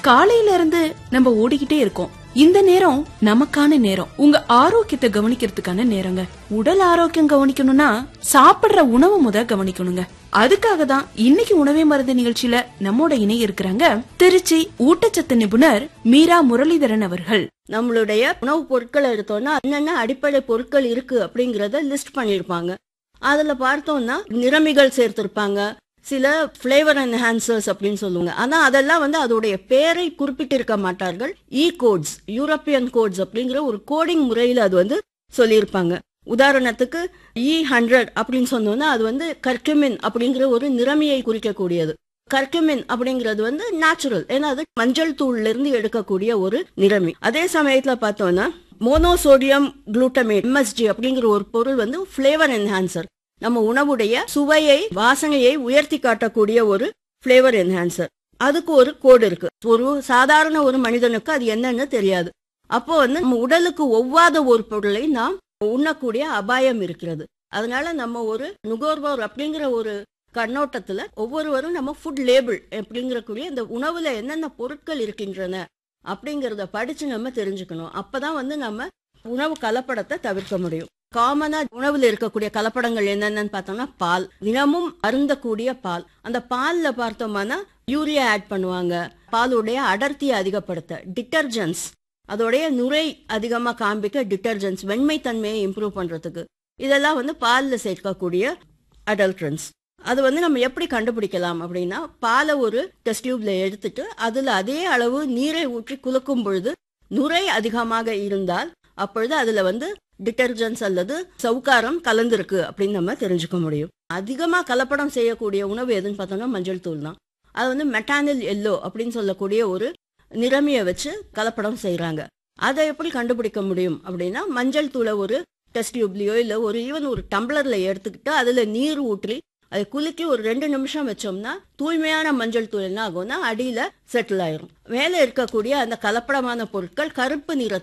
காலையில இருந்து நம்ம ஓடிக்கிட்டே இருக்கோம் இந்த நேரம் நமக்கான நேரம் உங்க ஆரோக்கியத்தை கவனிக்கிறதுக்கான நேரங்க உடல் ஆரோக்கியம் கவனிக்கணும்னா சாப்பிடுற உணவு முத கவனிக்கணுங்க அதுக்காக தான் இன்னைக்கு உணவே மருந்து நிகழ்ச்சியில நம்மோட இணைய இருக்கிறாங்க திருச்சி ஊட்டச்சத்து நிபுணர் மீரா முரளிதரன் அவர்கள் நம்மளுடைய உணவுப் பொருட்களை எடுத்தோம்னா என்னென்ன அடிப்படை பொருட்கள் இருக்கு அப்படிங்கறத லிஸ்ட் பண்ணிருப்பாங்க அதுல பார்த்தோம்னா நிறமிகள் சேர்த்திருப்பாங்க சில ஃபிளேவர் என்ஹான்சர்ஸ் அப்படின்னு சொல்லுவாங்க ஆனா அதெல்லாம் வந்து அதோடைய பேரை குறிப்பிட்டிருக்க மாட்டார்கள் இ கோட்ஸ் யூரோப்பியன் கோட்ஸ் அப்படிங்கிற ஒரு கோடிங் முறையில அது வந்து சொல்லியிருப்பாங்க உதாரணத்துக்கு இ ஹண்ட்ரட் அப்படின்னு சொன்னோம்னா அது வந்து கர்குமின் அப்படிங்கிற ஒரு நிறமியை குறிக்கக்கூடியது கர்குமின் அப்படிங்கிறது வந்து நேச்சுரல் ஏன்னா அது மஞ்சள் தூள்ல இருந்து எடுக்கக்கூடிய ஒரு நிறமி அதே சமயத்துல பார்த்தோம்னா மோனோசோடியம் குளூட்டமேட் எம்எஸ்ஜி அப்படிங்கிற ஒரு பொருள் வந்து ஃபிளேவர் என்ஹான்சர் நம்ம உணவுடைய சுவையை வாசனையை உயர்த்தி காட்டக்கூடிய ஒரு ஃபிளேவர் என்ஹான்சர் அதுக்கு ஒரு கோடு இருக்கு ஒரு சாதாரண ஒரு மனிதனுக்கு அது என்னன்னு தெரியாது அப்போ வந்து நம்ம உடலுக்கு ஒவ்வாத ஒரு பொருளை நாம் உண்ணக்கூடிய அபாயம் இருக்கிறது அதனால நம்ம ஒரு நுகர்வோர் அப்படிங்கிற ஒரு கண்ணோட்டத்துல ஒவ்வொருவரும் நம்ம ஃபுட் லேபிள் அப்படிங்கக்கூடிய இந்த உணவுல என்னென்ன பொருட்கள் இருக்கின்றன அப்படிங்கறத படிச்சு நம்ம தெரிஞ்சுக்கணும் அப்பதான் வந்து நம்ம உணவு கலப்படத்தை தவிர்க்க முடியும் காமனா உணவுல இருக்கக்கூடிய கலப்படங்கள் என்னென்னு பார்த்தோம்னா பால் தினமும் அருந்தக்கூடிய பால் அந்த பால்ல பார்த்தோம்னா யூரியா ஆட் பண்ணுவாங்க பாலுடைய அடர்த்தியை அதிகப்படுத்த டிட்டர்ஜென்ட்ஸ் அதோடைய நுரை அதிகமா காண்பிக்க டிட்டர்ஜென்ட்ஸ் வெண்மை தன்மையை இம்ப்ரூவ் பண்றதுக்கு இதெல்லாம் வந்து பால்ல சேர்க்கக்கூடிய அடல்ட்ரன்ஸ் அது வந்து நம்ம எப்படி கண்டுபிடிக்கலாம் அப்படின்னா பாலை ஒரு டெஸ்ட் டியூப்ல எடுத்துட்டு அதுல அதே அளவு நீரை ஊற்றி குலுக்கும் பொழுது நுரை அதிகமாக இருந்தால் அப்பொழுது அதுல வந்து டிட்டர்ஜென்ட்ஸ் அல்லது சவுக்காரம் கலந்திருக்கு அப்படின்னு நம்ம தெரிஞ்சுக்க முடியும் அதிகமா கலப்படம் செய்யக்கூடிய உணவு எதுன்னு பார்த்தோம்னா மஞ்சள் தூள் தான் அது வந்து மெட்டானில் எல்லோ அப்படின்னு சொல்லக்கூடிய ஒரு நிறமியை வச்சு கலப்படம் செய்றாங்க அதை எப்படி கண்டுபிடிக்க முடியும் அப்படின்னா மஞ்சள் தூளை ஒரு டெஸ்ட் டியூப்லயோ இல்ல ஒரு ஈவன் ஒரு டம்ளர்ல எடுத்துக்கிட்டு அதுல நீர் ஊற்றி அதை குலுக்கி ஒரு ரெண்டு நிமிஷம் வச்சோம்னா தூய்மையான மஞ்சள் தூள் என்ன ஆகும்னா அடியில செட்டில் ஆயிரும் மேலே இருக்கக்கூடிய அந்த கலப்படமான பொருட்கள் கருப்பு நிற